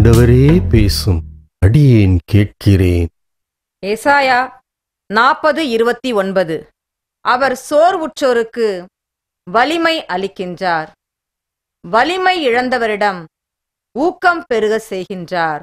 ஆண்டவரே பேசும் அடியேன் கேட்கிறேன் ஏசாயா நாற்பது இருபத்தி ஒன்பது அவர் சோர்வுற்றோருக்கு வலிமை அளிக்கின்றார் வலிமை இழந்தவரிடம் ஊக்கம் பெருக செய்கின்றார்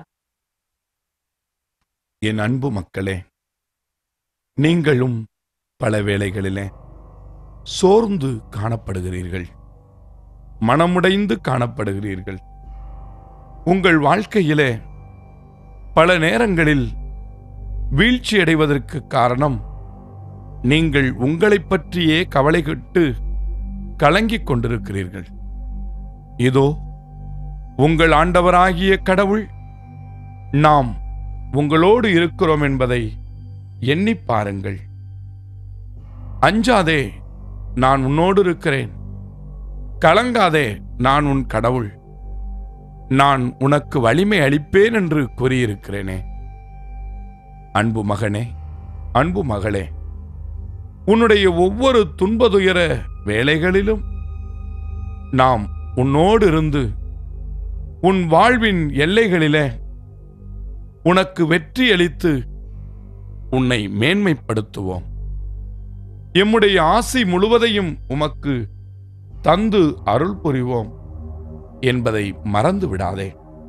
என் அன்பு மக்களே நீங்களும் பல வேளைகளிலே சோர்ந்து காணப்படுகிறீர்கள் மனமுடைந்து காணப்படுகிறீர்கள் உங்கள் வாழ்க்கையிலே பல நேரங்களில் வீழ்ச்சியடைவதற்கு காரணம் நீங்கள் உங்களைப் பற்றியே கவலைகிட்டு கலங்கிக் கொண்டிருக்கிறீர்கள் இதோ உங்கள் ஆண்டவராகிய கடவுள் நாம் உங்களோடு இருக்கிறோம் என்பதை எண்ணிப் பாருங்கள் அஞ்சாதே நான் உன்னோடு இருக்கிறேன் கலங்காதே நான் உன் கடவுள் நான் உனக்கு வலிமை அளிப்பேன் என்று கூறியிருக்கிறேனே அன்பு மகனே அன்பு மகளே உன்னுடைய ஒவ்வொரு துன்பதுயர வேலைகளிலும் நாம் உன்னோடு இருந்து உன் வாழ்வின் எல்லைகளிலே உனக்கு வெற்றி அளித்து உன்னை மேன்மைப்படுத்துவோம் எம்முடைய ஆசை முழுவதையும் உமக்கு தந்து அருள் புரிவோம் என்பதை மறந்து விடாதே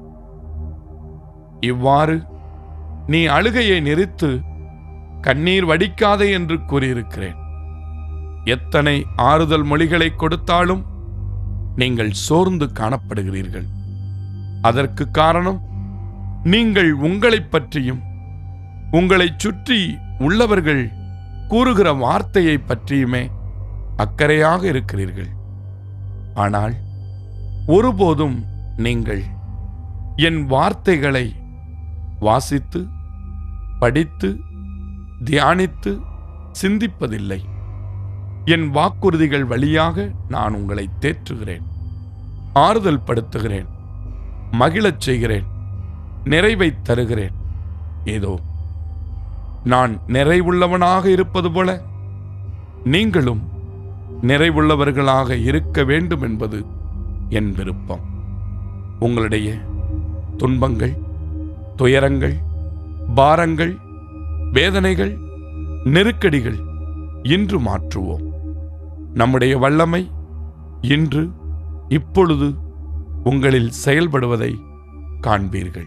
இவ்வாறு நீ அழுகையை நிறுத்து கண்ணீர் வடிக்காதே என்று கூறியிருக்கிறேன் எத்தனை ஆறுதல் மொழிகளை கொடுத்தாலும் நீங்கள் சோர்ந்து காணப்படுகிறீர்கள் அதற்கு காரணம் நீங்கள் உங்களைப் பற்றியும் உங்களைச் சுற்றி உள்ளவர்கள் கூறுகிற வார்த்தையை பற்றியுமே அக்கறையாக இருக்கிறீர்கள் ஆனால் ஒருபோதும் நீங்கள் என் வார்த்தைகளை வாசித்து படித்து தியானித்து சிந்திப்பதில்லை என் வாக்குறுதிகள் வழியாக நான் உங்களை தேற்றுகிறேன் ஆறுதல் படுத்துகிறேன் மகிழச் செய்கிறேன் நிறைவைத் தருகிறேன் ஏதோ நான் நிறைவுள்ளவனாக இருப்பது போல நீங்களும் நிறைவுள்ளவர்களாக இருக்க வேண்டும் என்பது என் விருப்பம் உங்களுடைய துன்பங்கள் துயரங்கள் பாரங்கள் வேதனைகள் நெருக்கடிகள் இன்று மாற்றுவோம் நம்முடைய வல்லமை இன்று இப்பொழுது உங்களில் செயல்படுவதை காண்பீர்கள்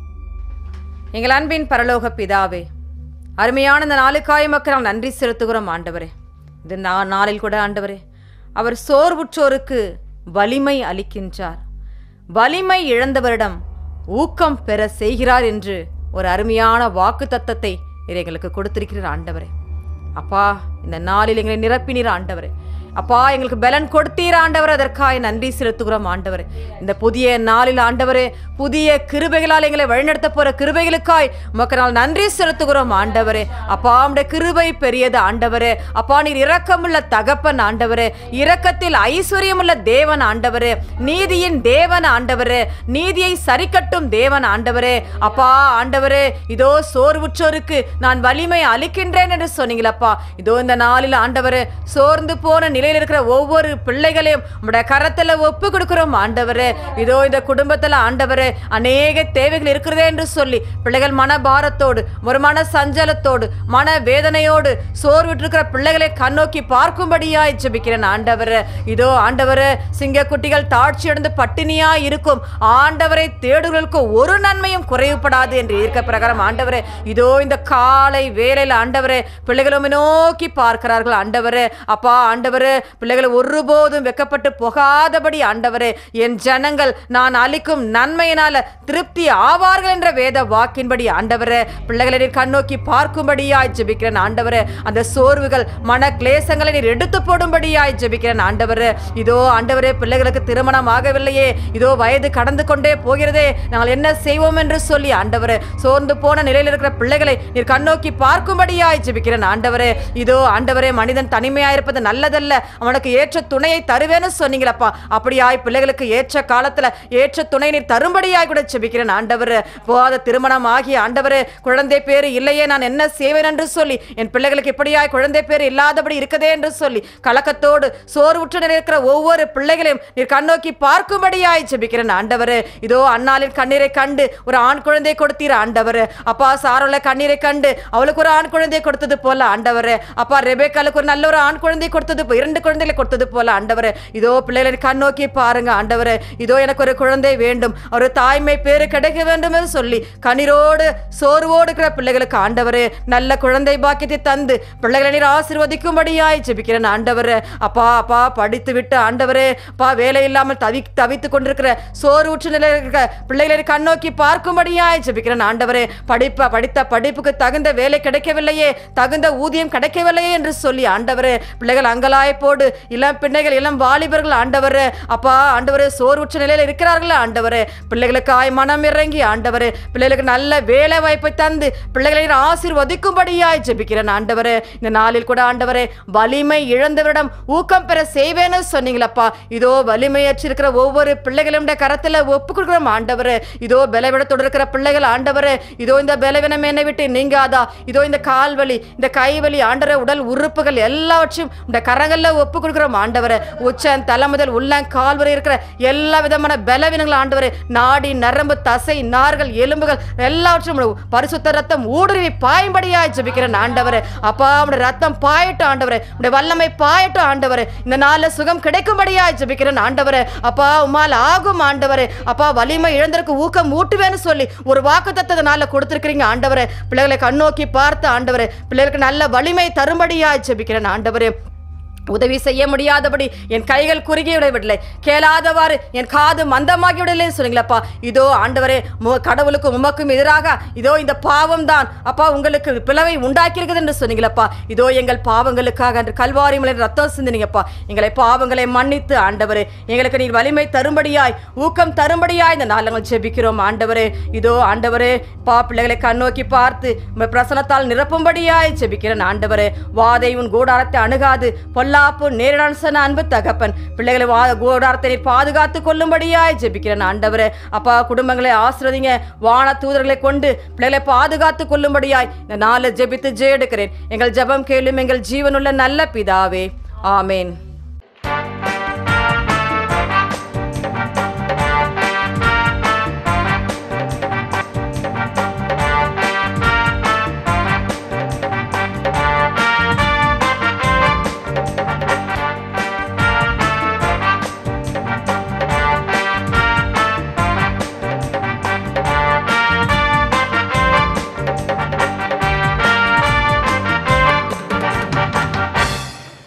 எங்கள் அன்பின் பரலோக பிதாவே அருமையான இந்த நாளுக்காய் மக்கள் நாங்கள் நன்றி செலுத்துகிறோம் ஆண்டவரே இந்த நா- நாளில் கூட ஆண்டவரே அவர் சோர்வுற்றோருக்கு வலிமை அளிக்கின்றார் வலிமை இழந்தவரிடம் ஊக்கம் பெற செய்கிறார் என்று ஒரு அருமையான வாக்கு தத்தத்தை எங்களுக்கு கொடுத்திருக்கிறார் ஆண்டவரே அப்பா இந்த நாளில் எங்களை நிரப்பினீர் ஆண்டவரே அப்பா எங்களுக்கு பலன் கொடுத்தீர் ஆண்டவர் அதற்காக நன்றி செலுத்துகிறோம் ஆண்டவரே இந்த புதிய நாளில் ஆண்டவரே புதிய கிருபைகளால் எங்களை வழிநடத்த போற கிருபைகளுக்காய் உமக்கு நாள் நன்றி செலுத்துகிறோம் ஆண்டவரே அப்பா உம்முடைய கிருபை பெரியது ஆண்டவரே அப்பா நீர் இரக்கமுள்ள தகப்பன் ஆண்டவரே இரக்கத்தில் ஐஸ்வர்யமுள்ள தேவன் ஆண்டவரே நீதியின் தேவன் ஆண்டவரே நீதியை சரிக்கட்டும் தேவன் ஆண்டவரே அப்பா ஆண்டவரே இதோ சோர்வுற்றோருக்கு நான் வலிமை அளிக்கின்றேன் என்று சொன்னீங்களப்பா இதோ இந்த நாளில் ஆண்டவரே சோர்ந்து போன நிலையில் இருக்கிற ஒவ்வொரு பிள்ளைகளையும் உம்முடைய கரத்துல ஒப்பு கொடுக்கிறோம் ஆண்டவரே இதோ இந்த குடும்பத்துல ஆண்டவரே அநேக தேவைகள் இருக்கிறதே என்று சொல்லி பிள்ளைகள் மன பாரத்தோடு ஒரு மன சஞ்சலத்தோடு மன வேதனையோடு சோர்விட்டு இருக்கிற பிள்ளைகளை கண்ணோக்கி பார்க்கும்படியாய் ஜெபிக்கிறேன் ஆண்டவரே இதோ ஆண்டவரே சிங்கக்குட்டிகள் தாட்சியடைந்து பட்டினியா இருக்கும் ஆண்டவரை தேடுகளுக்கு ஒரு நன்மையும் குறைவுபடாது என்று இருக்க பிரகாரம் ஆண்டவரே இதோ இந்த காலை வேலையில் ஆண்டவரே பிள்ளைகளும் நோக்கி பார்க்கிறார்கள் ஆண்டவரே அப்பா ஆண்டவரே பிள்ளைகளை ஒருபோதும் வெக்கப்பட்டு போகாதபடி ஆண்டவரே என் ஜனங்கள் நான் அளிக்கும் நன்மையினால திருப்தி ஆவார்கள் என்ற வேத வாக்கின்படி ஆண்டவரே பிள்ளைகளை நீர் கண்ணோக்கி பார்க்கும்படியாய் ஜெபிக்கிறேன் ஆண்டவரே அந்த சோர்வுகள் மன கிளேசங்களை நீர் எடுத்து போடும்படியாய் ஜெபிக்கிறேன் ஆண்டவரே இதோ ஆண்டவரே பிள்ளைகளுக்கு திருமணம் ஆகவில்லையே இதோ வயது கடந்து கொண்டே போகிறதே நாங்கள் என்ன செய்வோம் என்று சொல்லி ஆண்டவரே சோர்ந்து போன நிலையில் இருக்கிற பிள்ளைகளை நீர் கண்ணோக்கி பார்க்கும்படியாய் ஜெபிக்கிறேன் ஆண்டவரே இதோ ஆண்டவரே மனிதன் தனிமையாயிருப்பது நல்லதல்ல அவனுக்கு ஏற்ற துணையை தருவேன்னு சொன்னீங்களப்பா அப்படியாய் பிள்ளைகளுக்கு ஏற்ற காலத்துல ஏற்ற துணை நீர் தரும்படியாய் கூட செபிக்கிறேன் ஆண்டவர் போகாத திருமணம் ஆகிய ஆண்டவர் குழந்தை பேரு இல்லையே நான் என்ன செய்வேன் என்று சொல்லி என் பிள்ளைகளுக்கு இப்படியாய் குழந்தை பேரு இல்லாதபடி இருக்கதே என்று சொல்லி கலக்கத்தோடு சோர்வுற்று இருக்கிற ஒவ்வொரு பிள்ளைகளையும் நீர் கண்ணோக்கி பார்க்கும்படியாய் செபிக்கிறேன் ஆண்டவர் இதோ அண்ணாளின் கண்ணீரை கண்டு ஒரு ஆண் குழந்தை கொடுத்தீர் ஆண்டவர் அப்பா சாரோல கண்ணீரை கண்டு அவளுக்கு ஒரு ஆண் குழந்தை கொடுத்தது போல ஆண்டவர் அப்பா ரெபேக்காலுக்கு ஒரு நல்ல ஒரு ஆண் குழந்தை கொடுத்தது போ- இரண்டு குழந்தைகளை கொடுத்தது போல ஆண்டவர் இதோ பிள்ளைகளை கண்ணோக்கி பாருங்க ஆண்டவர் இதோ எனக்கு ஒரு குழந்தை வேண்டும் ஒரு தாய்மை பேரு கிடைக்க வேண்டும் என்று சொல்லி கண்ணீரோடு சோர்வோடு இருக்கிற பிள்ளைகளுக்கு ஆண்டவர் நல்ல குழந்தை பாக்கியத்தை தந்து பிள்ளைகளை நீர் ஆசீர்வதிக்கும்படியாய் ஜெபிக்கிறேன் ஆண்டவர் அப்பா அப்பா படித்து விட்டு ஆண்டவரே அப்பா வேலை இல்லாமல் தவி தவித்து கொண்டிருக்கிற சோர்வுற்ற நிலையில் இருக்கிற பிள்ளைகளை கண்ணோக்கி பார்க்கும்படியாய் ஜெபிக்கிறேன் ஆண்டவரே படிப்ப படித்த படிப்புக்கு தகுந்த வேலை கிடைக்கவில்லையே தகுந்த ஊதியம் கிடைக்கவில்லையே என்று சொல்லி ஆண்டவரே பிள்ளைகள் அங்கலாய்ப்போடு இளம் பிள்ளைகள் இளம் வாலிபர்கள் ஆண்டவரே அப்பா ஆண்டவரே சோர்வுற்ற நிலையில் இருக்கிறார்கள் ஆண்டவரே பிள்ளைகளுக்காய் மனம் இறங்கி ஆண்டவரே பிள்ளைகளுக்கு நல்ல வேலை வாய்ப்பை தந்து பிள்ளைகளை ஆசீர்வதிக்கும்படியாய் ஜெபிக்கிறேன் ஆண்டவரே இந்த நாளில் கூட ஆண்டவரே வலிமை இழந்தவரிடம் ஊக்கம் பெற செய்வேன்னு சொன்னீங்களப்பா இதோ வலிமையற்றிருக்கிற ஒவ்வொரு பிள்ளைகளும் கரத்துல ஒப்பு கொடுக்குறோம் ஆண்டவரே இதோ பலவிடத்தோடு இருக்கிற பிள்ளைகள் ஆண்டவரே இதோ இந்த பலவீனம் என்னை விட்டு நீங்காதா இதோ இந்த கால் வலி இந்த கை வலி ஆண்டவரே உடல் உறுப்புகள் எல்லாவற்றையும் இந்த கரங்கள்ல ஒப்பு கொடுக்குறோம் ஆண்டவரே உச்சன் தலை முதல் உள்ளங் கால் வரை இருக்கிற எல்லா விதமான பலவீனங்கள் ஆண்டவரே நாடி நரம்பு தசை நார்கள் எலும்புகள் எல்லாவற்றும் உம்முடைய பரிசுத்த ரத்தம் ஊடுருவி பாயும்படியாய் ஜெபிக்கிறேன் ஆண்டவரே அப்பா உடைய ரத்தம் பாயட்டும் ஆண்டவரே உடைய வல்லமை பாயட்டும் ஆண்டவரே இந்த நாள்ல சுகம் கிடைக்கும்படியாய் ஜெபிக்கிறேன் ஆண்டவரே அப்பா உமால் ஆகும் ஆண்டவரே அப்பா வலிமை இழந்தருக்கு ஊக்கம் ஊட்டுவேன்னு சொல்லி ஒரு வாக்கு தத்தத்தை நாள்ல கொடுத்திருக்கிறீங்க ஆண்டவரே பிள்ளைகளை கண்ணோக்கி பார்த்து ஆண்டவரே பிள்ளைகளுக்கு நல்ல வலிமை தரும்படியாய் ஜெபிக்கிறேன் ஆண்டவரே உதவி செய்ய முடியாதபடி என் கைகள் குறுகி விடவில்லை கேளாதவாறு என் காது மந்தமாகி விடலை சொன்னீங்களப்பா இதோ ஆண்டவரே மு- கடவுளுக்கும் உமக்கும் எதிராக இதோ இந்த பாவம் தான் அப்பா உங்களுக்கு பிளவை உண்டாக்கியிருக்குது என்று சொன்னீங்களப்பா இதோ எங்கள் பாவங்களுக்காக அன்று கல்வாரி மலை ரத்தம் சிந்தினீங்கப்பா எங்களை பாவங்களை மன்னித்து ஆண்டவரே எங்களுக்கு நீர் வலிமை தரும்படியாய் ஊக்கம் தரும்படியாய் இந்த நாள் நாங்கள் ஜெபிக்கிறோம் ஆண்டவரே இதோ ஆண்டவரே பா பிள்ளைகளை கண்ணோக்கி பார்த்து உம்மை பிரசனத்தால் நிரப்பும்படியாய் ஜெபிக்கிறேன் ஆண்டவரே வாதை உன் கூடாரத்தை அணுகாது பொல்லாப்பு நேரிடான் சொன்ன அன்பு தகப்பன் பிள்ளைகளை வா கூடாரத்தை நீர் பாதுகாத்து கொள்ளும்படியாய் ஜெபிக்கிறேன் ஆண்டவரே அப்பா குடும்பங்களை ஆசிரதிங்க வான தூதர்களை கொண்டு பிள்ளைகளை பாதுகாத்து கொள்ளும்படியாய் இந்த நாளில் ஜெபித்து ஜெயெடுக்கிறேன் எங்கள் ஜெபம் கேளும் எங்கள் ஜீவனுள்ள நல்ல பிதாவே ஆமேன்